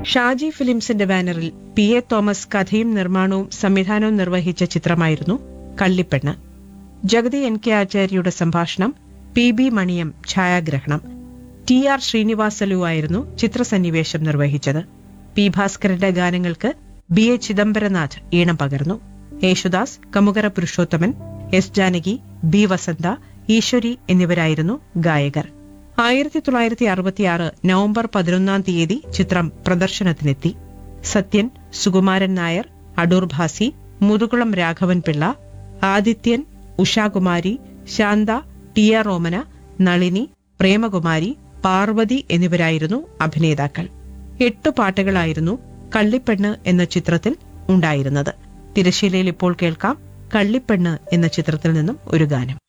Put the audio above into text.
ഷാജി ഫിലിംസിന്റെ ബാനറിൽ P A Thomas കഥയും നിർമ്മാണവും സംവിധാനവും നിർവഹിച്ച ചിത്രമായിരുന്നു കള്ളിപ്പെണ്ണ് ജഗതി എൻ കെ ആചാര്യയുടെ സംഭാഷണം പി ബി മണിയം ഛായാഗ്രഹണം ടി ആർ ശ്രീനിവാസലു ആയിരുന്നു ചിത്രസന്നിവേശം നിർവഹിച്ചത് പി ഭാസ്കരന്റെ ഗാനങ്ങൾക്ക് ബി എ ചിദംബരനാഥ് ഈണം പകർന്നു യേശുദാസ് കമുകര പുരുഷോത്തമൻ എസ് ജാനകി ബി വസന്ത ഈശ്വരി എന്നിവരായിരുന്നു ഗായകർ ആയിരത്തി തൊള്ളായിരത്തി അറുപത്തിയാറ് നവംബർ പതിനൊന്നാം തീയതി ചിത്രം പ്രദർശനത്തിനെത്തി സത്യൻ സുകുമാരൻ നായർ അടൂർ ഭാസി മുതുകുളം രാഘവൻ പിള്ള ആദിത്യൻ ഉഷാകുമാരി ശാന്ത ടി ആർ റോമന നളിനി പ്രേമകുമാരി പാർവതി എന്നിവരായിരുന്നു അഭിനേതാക്കൾ എട്ട് പാട്ടുകളായിരുന്നു കള്ളിപ്പെണ്ണ് എന്ന ചിത്രത്തിൽ ഉണ്ടായിരുന്നത് തിരശ്ശീലയിൽ ഇപ്പോൾ കേൾക്കാം കള്ളിപ്പെണ്ണ് എന്ന ചിത്രത്തിൽ നിന്നും ഒരു ഗാനം